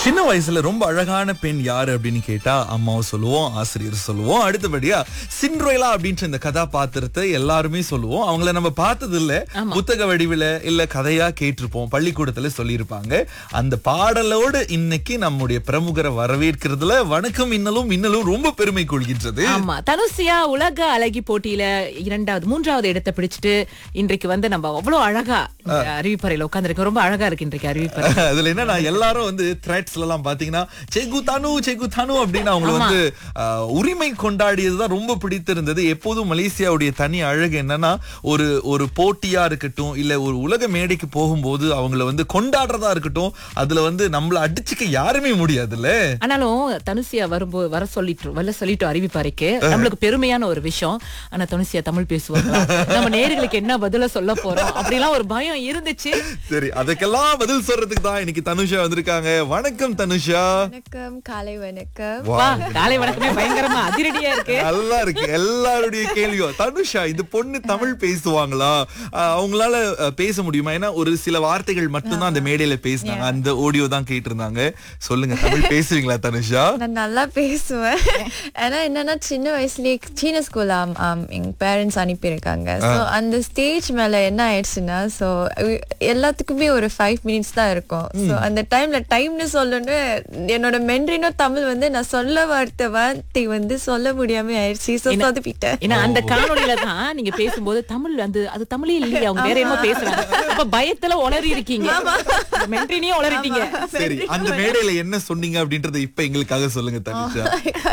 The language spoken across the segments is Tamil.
சின்ன வயசுல ரொம்ப அழகான பெண் யாரு அப்படின்னு கேட்டா அம்மாவை சொல்லுவோம் ஆசிரியர் சொல்லுவோம் அடுத்தபடியா சிண்ட்ரேலா அப்படின்ற இந்த கதாபாத்திரத்தை எல்லாருமே சொல்லுவோம் அவங்கள நம்ம பார்த்தது இல்ல புத்தக வடிவில இல்ல கதையா கேட்டிருப்போம் பள்ளிக்கூடத்துல சொல்லியிருப்பாங்க அந்த பாடலோடு இன்னைக்கு நம்முடைய பிரமுகரை வரவேற்கிறதுல வணக்கம் இன்னலும் இன்னலும் ரொம்ப பெருமை கொள்கின்றது ஆமா தனுசியா உலக அழகி போட்டியில இரண்டாவது மூன்றாவது இடத்தை பிடிச்சிட்டு இன்றைக்கு வந்து நம்ம அவ்வளவு அழகா இந்த அறிவிப்பறையில உட்கார்ந்திருக்க ரொம்ப அழகா இருக்கு இன்றைக்கு அறிவிப்பறை அதுல என்னன்னா எல்லாரும் வந்து த்ரெட்ஸ்ல எல்லாம் பாத்தீங்கன்னா செகு தனு செகு தனு அப்படின்னு அவங்க வந்து ஆஹ், உரிமை கொண்டாடியதுதான் ரொம்ப பிடித்திருந்தது எப்போதும் மலேசியாவுடைய தனி அழகு என்னன்னா ஒரு ஒரு போட்டியா இருக்கட்டும் இல்ல ஒரு உலக மேடைக்கு போகும்போது அவங்கள வந்து கொண்டாடுறதா இருக்கட்டும் அதுல வந்து நம்மள அடிச்சுக்க யாருமே முடியாதுல்ல ஆனாலும் தனுசியா வரும்போது வர சொல்லிட்டு வர சொல்லிட்டு அறிவிப்பறைக்கு நம்மளுக்கு பெருமையான ஒரு விஷயம் ஆனா தனுசியா தமிழ் பேசுவாங்க நம்ம நேர்களுக்கு என்ன பதில சொல்ல போறோம் அப்படிலாம் ஒரு பயம் இருந்துச்சு சரி அதுக்கெல்லாம் பதில் சொல்றதுக்கு தான் இன்னைக்கு தனுஷா வந்திருக்காங்க வணக்கம் தனுஷா வணக்கம் காலை வணக்கம் வா காலை வணக்கமே பயங்கரமா அதிரடியா இருக்கு நல்லா இருக்கு எல்லாருடைய கேள்வியும் தனுஷா இந்த பொண்ணு தமிழ் பேசுவாங்களா அஹ் அவங்களால அஹ், பேச முடியுமா ஏன்னா ஒரு சில வார்த்தைகள் மட்டும்தான் அந்த மேடையில பேசினாங்க அந்த ஆடியோ தான் கேட்டிருந்தாங்க சொல்லுங்க தமிழ் பேசுவீங்களா தனுஷா நான் நல்லா பேசுவேன் ஏன்னா என்னன்னா சின்ன வயசுலயே சீன ஸ்கூல் எங்க பேரண்ட்ஸ் அனுப்பியிருக்காங்க ஸோ அந்த ஸ்டேஜ் மேல என்ன ஆயிடுச்சுன்னா ஸோ எல்லாத்துக்குமே ஒரு ஃபைவ் மினிட்ஸ் தான் இருக்கும் ஸோ அந்த டைம்ல டைம்னு சொல்லணும் என்னோட மென்றினோ தமிழ் வந்து நான் சொல்ல வார்த்தை வார்த்தை வந்து சொல்ல முடியாம ஆயிடுச்சு ஸோ சொதப்பிட்டேன் ஏன்னா அந்த காணொளியில தான் நீங்க பேசும்போது தமிழ் வந்து அது தமிழே இல்லையா அவங்க வேற என்னமோ பேசுறாங்க அப்ப பயத்துல உளறி இருக்கீங்க மென்ட்ரினியும் உளறிட்டீங்க சரி அந்த மேடையில என்ன சொன்னீங்க அப்படின்றத இப்ப எங்களுக்காக சொல்லுங்க தனுஷா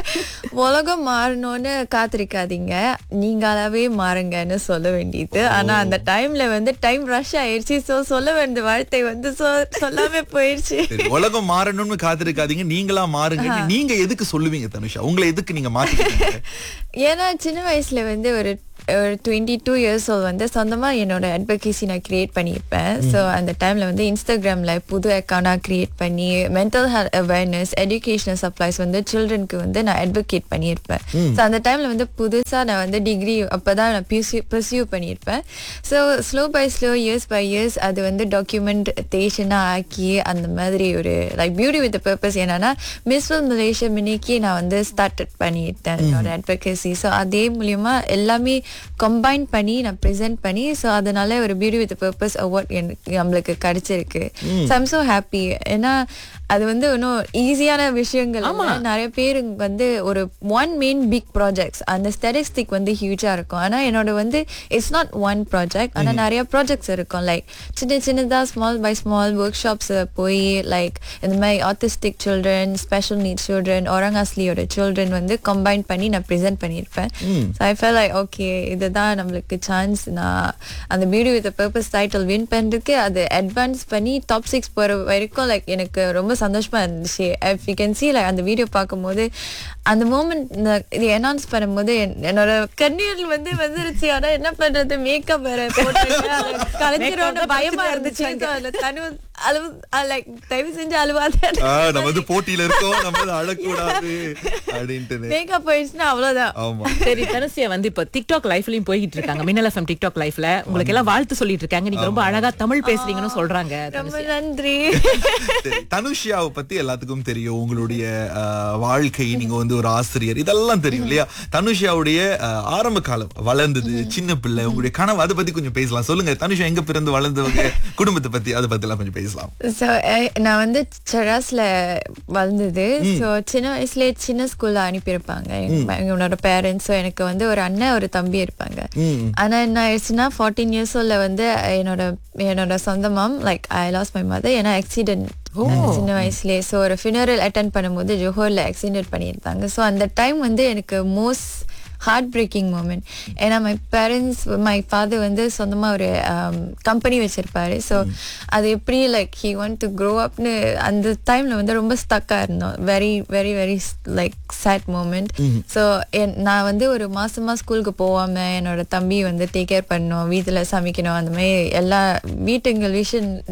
உலகம் மாறணும்னு காத்திருக்காதீங்க நீங்களாவே மாறுங்கன்னு சொல்ல வேண்டியது ஆனா அந்த டைம்ல வந்து டைம் ரஷ் ஆயிடுச்சு சோ சொல்ல வேண்டிய வார்த்தை வந்து சொ- சொல்லாம போயிடுச்சு சரி உலகம் மாறணும்னு காத்திருக்காதீங்க நீங்களா மாறுங்க நீங்க எதுக்கு சொல்லுவீங்க தனுஷா உங்களை எதுக்கு நீங்க மாத்திக்கிறீங்க ஏன்னா சின்ன வயசுல வந்து ஒரு ஒரு டுவெண்ட்டி டூ இயர்ஸ் ஓல் வந்து சொந்தமா என்னோட அட்வொகேசி நான் கிரியேட் பண்ணியிருப்பேன் ஸோ அந்த டைம்ல வந்து இன்ஸ்டாகிராம்ல புது அக்கௌண்டா கிரியேட் பண்ணி mental health awareness educational supplies வந்து சில்ட்ரனுக்கு வந்து நான் அட்வொகேட் பண்ணியிருப்பேன் ஸோ அந்த டைம்ல வந்து புதுசா நான் வந்து டிகிரி அப்பதான் நான் பர்சியூ பண்ணியிருப்பேன் so slow by slow years by years அது வந்து டாக்குமெண்டேஷனாக ஆக்கி அந்த மாதிரி ஒரு லைக் பியூட்டி வித் பர்பஸ் என்னன்னா மிஸ்வல் மலேசியா மினிக்கு நான் வந்து ஸ்டார்டட் பண்ணிட்டேன் என்னோட அட்வொகேசி ஸோ அதே மூலியமா எல்லாமே கம்பைன் பண்ணி நான் ப்ரெசென்ட் பண்ணி ஸோ அதனால ஒரு பியூட்டி வித் பர்பஸ் அவார்ட் எனக்கு நம்மளுக்கு கிடைச்சிருக்கு ஸோ ஐம் ஸோ ஹாப்பி ஏன்னா அது வந்து இன்னும் ஈஸியான விஷயங்கள் இல்ல. நிறைய பேர் வந்து ஒரு ஒன் மெயின் பிக் ப்ராஜெக்ட்ஸ் அந்த ஸ்டாட்டிஸ்டிக் வந்து ஹியூஜா இருக்கும் ஆனா என்னோட வந்து இட்ஸ் நாட் ஒன் ப்ராஜெக்ட் ஆனா நிறைய ப்ராஜெக்ட்ஸ் இருக்கும் லைக் சின்ன சின்னதா small by small workshops போய் லைக் இந்த மாதிரி autistic children special need children ஒரங்காஸ்லியோட சில்ட்ரன் வந்து கம்பைன் பண்ணி நான் ப்ரெசென்ட் பண்ணியிருப்பேன் so I felt like okay இதுதான் நம்மளுக்கு சான்ஸ் நான் அந்த beauty with purpose title win பண்ணுறதுக்கு அது அட்வான்ஸ் பண்ணி டாப் சிக்ஸ் போகிற வரைக்கும் லைக் எனக்கு ரொம்ப சந்தோஷமா இருந்துச்சு if you can see like அந்த வீடியோ பார்க்கும்போது அந்த மூமெண்ட் இது அனௌன்ஸ் பண்ணும்போது என்- என்னோட கண்ணீர் வந்து வந்துருச்சு ஆனா என்ன பண்றது மேக்கப் வேற போட்டு கலைஞரோட பயமா இருந்துச்சு அதுல தனு அழுவு லைக் தயவு செஞ்சு அழுவாத ஆஹ் நம்ம வந்து போட்டியில இருக்கோம் நம்ம வந்து அழக்கூடாது அப்படின்ட்டு மேக்கப் போயிடுச்சுன்னா அவ்வளவுதான் ஆமா சரி தனுசியா வந்து இப்ப டிக்டாக் லைஃப்லயும் போய்கிட்டு இருக்காங்க மின்னல் எஃப்எம் டிக்டாக் லைஃப்ல உங்களுக்கு எல்லாம் வாழ்த்து சொல்லிட்டு இருக்காங்க நீங்க ரொம்ப அழகா தமிழ் பேசுறீங்கன்னு சொல்றாங்க ரொம்ப நன்றி சரி, தனுஷியாவை பத்தி எல்லாத்துக்கும் தெரியும் உங்களுடைய அஹ், வாழ்க்கை நீங்க வந்து ஒரு ஆசிரியர் இதெல்லாம் தெரியும் இல்லையா தனுஷியாவுடைய அஹ், ஆரம்ப காலம் வளர்ந்தது சின்ன பிள்ளை உங்களுடைய கனவு அதை பத்தி கொஞ்சம் பேசலாம் சொல்லுங்க தனுஷா எங்க பிறந்து வளர்ந்தவங்க குடும்பத்தை பத்தி அதை பத்தி எல்லாம் கொஞ்சம் பேசலாம் ஸோ நான் வந்து செராஸ்ல வளர்ந்தது ஸோ சின்ன வயசுலயே சின்ன ஸ்கூல்ல அனுப்பியிருப்பாங்க எங்க- என்னோட பேரண்ட்ஸ் ஸோ எனக்கு வந்து ஒரு அண்ணன் ஒரு தம்பி இருப்பாங்க ஆனா என்ன ஆயிடுச்சுன்னா ஃபார்ட்டீன் இயர்ஸ் ஓல்ல வந்து என்னோட என்னோட சொந்த mom like I lost my mother ஏன்னா ஆக்சிடென்ட் சின்ன வயசுலயே ஸோ ஒரு ஃபினரல் அட்டன் பண்ணும்போது ஜோஹர்ல ஆக்சிடென்ட் பண்ணியிருந்தாங்க ஸோ அந்த டைம் வந்து எனக்கு மோஸ்ட் ஹார்ட் பிரேக்கிங் மூமெண்ட் ஏன்னா மை பேரண்ட்ஸ் மை ஃபாதர் வந்து சொந்தமாக ஒரு கம்பெனி வச்சிருப்பாரு ஸோ அது எப்படி like he want to grow அப்னு அந்த டைமில் வந்து ரொம்ப ஸ்டக்காக இருந்தோம் very very very like sad moment so நான் வந்து ஒரு மாசமா ஸ்கூலுக்கு போகாம என்னோட தம்பி வந்து டேக் கேர் பண்ணணும் வீட்டில் சமைக்கணும் அந்த மாதிரி எல்லா வீட்டுங்கள் விஷயம் லைக்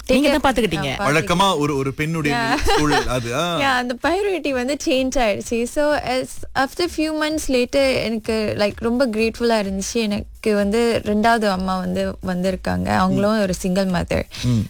நீங்க தான் பாத்துக்கிட்டீங்க வழக்கமா ஒரு ஒரு பெண்ணுடைய சூழல் அது ஆ. yeah அந்த priority வந்து சேஞ்ச் ஆயிடுச்சு so after few months later எனக்கு லைக் ரொம்ப கிரேட்ஃபுல்லாக இருந்துச்சு எனக்கு வந்து ரெண்டாவது அம்மா வந்து வந்திருக்காங்க அவங்களும் ஒரு சிங்கிள் மதர்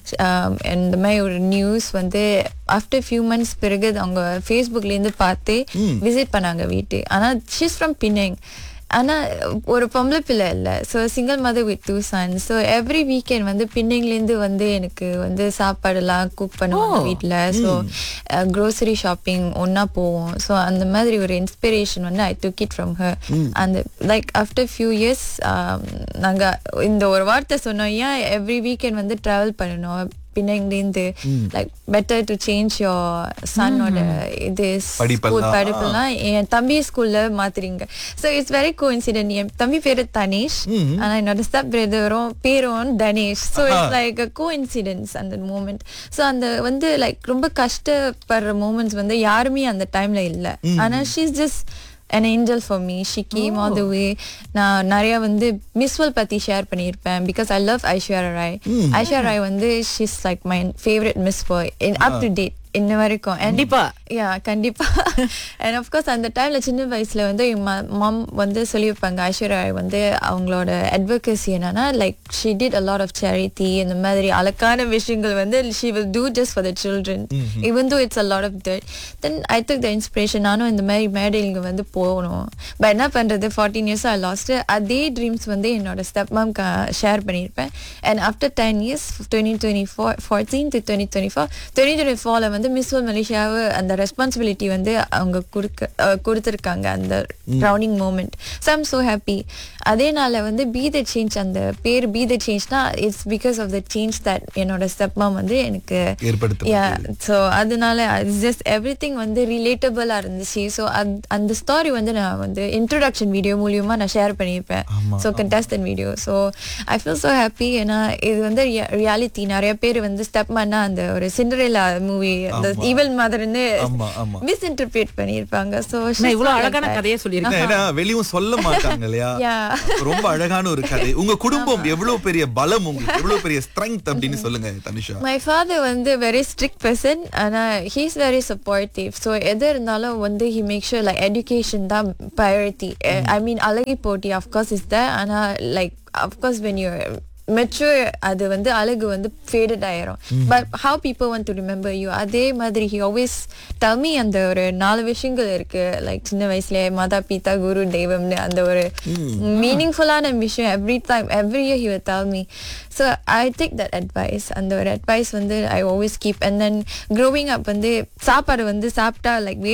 இந்த மாதிரி ஒரு நியூஸ் வந்து ஆஃப்டர் ஃபியூ மந்த்ஸ் பிறகு அவங்க ஃபேஸ்புக்லேருந்து பார்த்து விசிட் பண்ணாங்க வீட்டு ஆனால் ஷீஸ் ஃப்ரம் பின்னங் ஆனா ஒரு பொம்பளை பிள்ளை இல்லை so single mother with two son so every weekend வந்து பின்னிங்லேருந்து வந்து எனக்கு வந்து சாப்பாடுலாம் குக் பண்ணுவாங்க வீட்டில் ஸோ க்ரோசரி ஷாப்பிங் ஒன்றா போவோம் ஸோ அந்த மாதிரி ஒரு இன்ஸ்பிரேஷன் வந்து I took it from her அந்த லைக் ஆஃப்டர் ஃபியூ இயர்ஸ் நாங்கள் இந்த ஒரு வார்த்தை சொன்னோம் ஏன் எவ்ரி வீக்கெண்ட் வந்து ட்ராவல் பண்ணணும் பின்னங்கிலேருந்து like better to change your சன்னோட இது படிப்பெல்லாம். school படிப்பெல்லாம் என் தம்பி ஸ்கூல்ல மாத்துறீங்க so it's very coincident என் தம்பி பேரு தனேஷ் ஆனா என்னோட ஸ்டெப் பிரதரும் பேரும் Dhanesh so it's like coincidents அந்த மூமெண்ட் ஸோ அந்த வந்து லைக் ரொம்ப கஷ்டப்படுற மூமெண்ட்ஸ் வந்து யாருமே அந்த டைம்ல இல்லை ஆனா she's just an angel for me she came all the way நான் நிறைய வந்து மிஸ்வல் பத்தி ஷேர் பண்ணியிருப்பேன் because I love Aishwarya Rai Aishwarya Rai வந்து she's like my favourite Miss பாய் அப் டு டேட் இன்ன வரைக்கும் And- கண்டிப்பா. yeah கண்டிப்பா அண்ட் அஃப்கோர்ஸ் அந்த டைம்ல சின்ன வயசுல வந்து என் மம் வந்து சொல்லியிருப்பாங்க ஐஸ்வர்யா ராய் வந்து அவங்களோட அட்வொகசி என்னன்னா like she did a lot of charity இந்த மாதிரி அழகான விஷயங்கள் வந்து she will do just for the children even though it's a lot of that then I took the inspiration நானும் இந்த மாதிரி மேடைங்க வந்து போகணும் பட் என்ன பண்றது ஃபார்ட்டீன் இயர்ஸ் ஐ லாஸ்ட் அதே ட்ரீம்ஸ் வந்து என்னோட ஸ்டெப் மேம் ஷேர் பண்ணியிருப்பேன் and after ten years twenty twenty four fourteen to twenty twenty four twenty twenty ஃபோரில் வந்து மிஸ் வேர்ல்ட் மலேசியாவை அந்த ரெஸ்பான்சிபிலிட்டி வந்து அவங்க கொடுக்க அஹ், கொடுத்திருக்காங்க அந்த rounding moment so I'm so happy அதே நாளில் வந்து பி த சேஞ்ச் அந்த பேர் பி த சேஞ்ச்னா it's because of the change that என்னோட ஸ்டெப் மேம் வந்து எனக்கு ஏற்படுத்தப்பட்டது. ஸோ அதனால ஜஸ்ட் எவ்ரி திங் வந்து ரிலேட்டபிளாக இருந்துச்சு ஸோ அந்த ஸ்டாரி வந்து நான் வந்து இன்ட்ரடக்ஷன் வீடியோ மூலியமா நான் ஷேர் பண்ணியிருப்பேன் ஆமா, so contestant video so I feel so happy ஏன்னா இது வந்து ரியாலிட்டி நிறைய பேர் வந்து ஸ்டெப் பண்ணா அந்த ஒரு சிண்டரேலா மூவி அந்த ஆமா. ஈவல் மதர்னு ஆமா, ஆமா. மிஸ் இன்டர்பிரேட் பண்ணியிருப்பாங்க ஸோ நான் இவ்வளவு அழகான கதையை சொல்லியிருக்கேன் ஏன்னா வெளியும் சொல்ல மாட்டாங்க இல்லையா Yeah. ரொம்ப அழகான ஒரு கதை உங்க குடும்பம் எவ்வளவு பெரிய பலம் உங்களுக்கு எவ்வளவு பெரிய ஸ்ட்ரெங்க் அப்படின்னு சொல்லுங்க தனிஷா மை ஃபாதர் வந்து வெரி ஸ்ட்ரிக்ட் பர்சன் ஆனால் ஹீஸ் வெரி சப்போர்ட்டிவ் ஸோ எது இருந்தாலும் வந்து he make sure like education தான் ப்ரையாரிட்டி ஐ மீன் அழகி போட்டி அஃப்கோர்ஸ் இஸ் த ஆனால் like of course when you mature அது வந்து அழகு வந்து ஃபேடட் ஆயிரும் but how people want to remember you அதே மாதிரி ஹி ஆல்வேஸ் தமி அந்த ஒரு நாலு விஷயங்கள் இருக்கு லைக் சின்ன வயசுல மாதா பிதா குரு தெய்வம்னு அந்த ஒரு மீனிங்ஃபுல்லான விஷயம் every time every year he will tell me so I take that advice அந்த ஒரு அட்வைஸ் வந்து I always keep and then growing up வந்து சாப்பாடு வந்து சாப்பிட்டா லைக்